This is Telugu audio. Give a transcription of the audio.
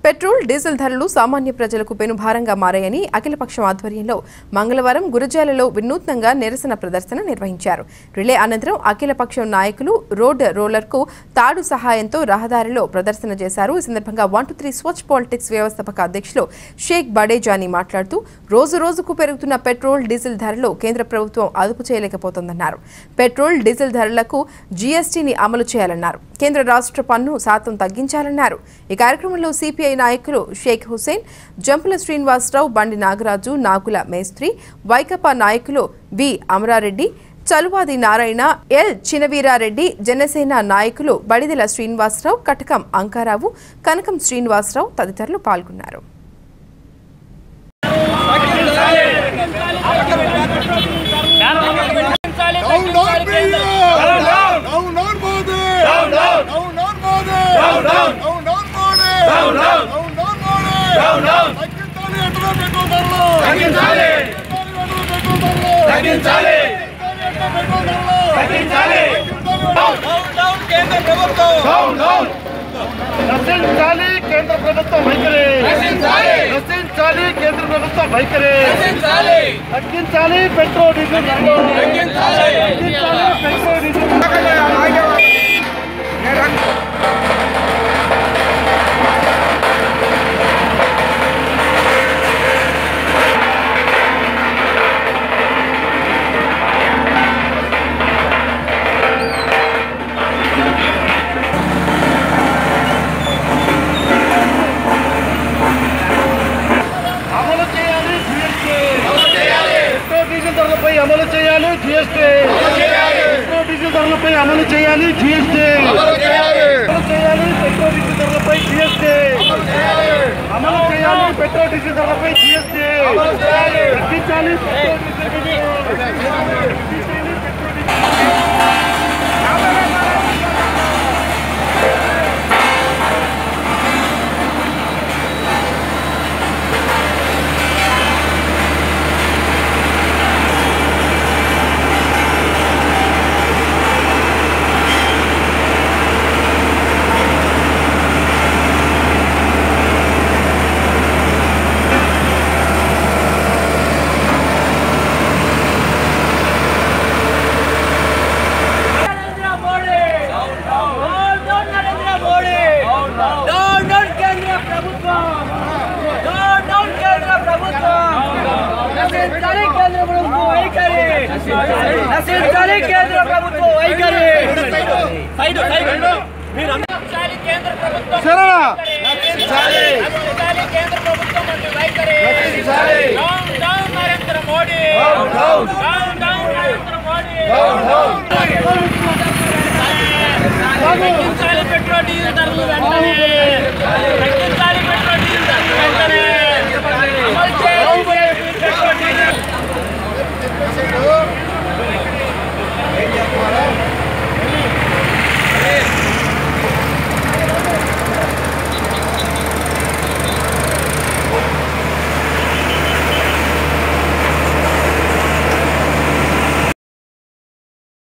పెట్రోల్ డీజిల్ ధరలు సామాన్య ప్రజలకు పెనుభారంగా మారాయని అఖిలపక్షం ఆధ్వర్యంలో మంగళవారం గురజాలలో వినూత్నంగా నిరసన ప్రదర్శన నిర్వహించారు రిలే అనంతరం అఖిలపక్షం నాయకులు రోడ్ రోలర్కు తాడు సహాయంతో రహదారిలో ప్రదర్శన చేశారు ఈ సందర్భంగా one two three Swachh politics వ్యవస్థాపక అధ్యక్షులు షేక్ బడేజానీ మాట్లాడుతూ రోజు రోజుకు పెరుగుతున్న పెట్రోల్ డీజిల్ ధరలు కేంద్ర ప్రభుత్వం అదుపు చేయలేకపోతోందన్నారు పెట్రోల్ డీజిల్ ధరలకు జీఎస్టీని అమలు చేయాలన్నారు కేంద్ర రాష్ట్ర పన్ను శాతం తగ్గించాలన్నారు ఈ కార్యక్రమంలో సిపిఐ నాయకులు షేక్ హుసేన్ జంపుల శ్రీనివాసరావు బండి నాగరాజు నాగుల మేస్త్రి వైకపా నాయకులు బి అమరారెడ్డి చలువాది నారాయణ ఎల్ చినవీరారెడ్డి జనసేన నాయకులు బడిదెల శ్రీనివాసరావు కటకం అంకారావు కనకం శ్రీనివాసరావు తదితరులు పాల్గొన్నారు Down, down, Priya! Down, down! Down, down, Modi! Down, down! Down, down, Modi! Down, down! Down, down, Modi! Down, down! Down, down, Modi! Down, down! తగ్గించాలి ఎట్లా పెట్రోల్ ధరలు తగ్గించాలి తగ్గించాలి తగ్గించాలి డౌన్ డౌన్ కేంద్ర ప్రభుత్వం డౌన్ డౌన్ రక్షించాలి కేంద్ర ప్రభుత్వం వైఖరి రక్షించాలి రక్షించాలి కేంద్ర ప్రభుత్వం వైఖరి రక్షించాలి తగ్గించాలి పెట్రోల్ డీజిల్ ధరలు తగ్గించాలి తగ్గించాలి పెట్రోల్ డీజిల్ అమలు చేయాలి జిఎస్టీ పెట్రోల్ డీజిల్ ధరలపై అమలు చేయాలి జిఎస్టీ పెట్రోల్ డీజిల్ ధరలపై అమలు చేయాలి జిఎస్టీ అమలు చేయాలి పెట్రోల్ డీజిల్ ధరలపై జిఎస్టీ అమలు చేయాలి పెట్రోల్ డీజిల్ ధరలపై జిఎస్టీ తగ్గించాలి petrol diesel Narendra Modi down down Narendra Modi down down కేంద్ర ప్రభుత్వం డౌన్ డౌన్ కేంద్ర ప్రభుత్వం నశించాలి కేంద్ర ప్రభుత్వం వైఖరి నశించాలి కేంద్ర ప్రభుత్వం వైఖరి సైడ్ సైడ్ మీరు నశించాలి కేంద్ర ప్రభుత్వం శరణ నశించాలి నశించాలి కేంద్ర ప్రభుత్వం వంటి వైఖరి down down Narendra Modi down down Narendra Modi తగ్గించాలి పెట్రోల్ డీజిల్ ధరలు వెంటనే తగ్గించాలి పెట్రోల్ డీజిల్ ధరలు వెంటనే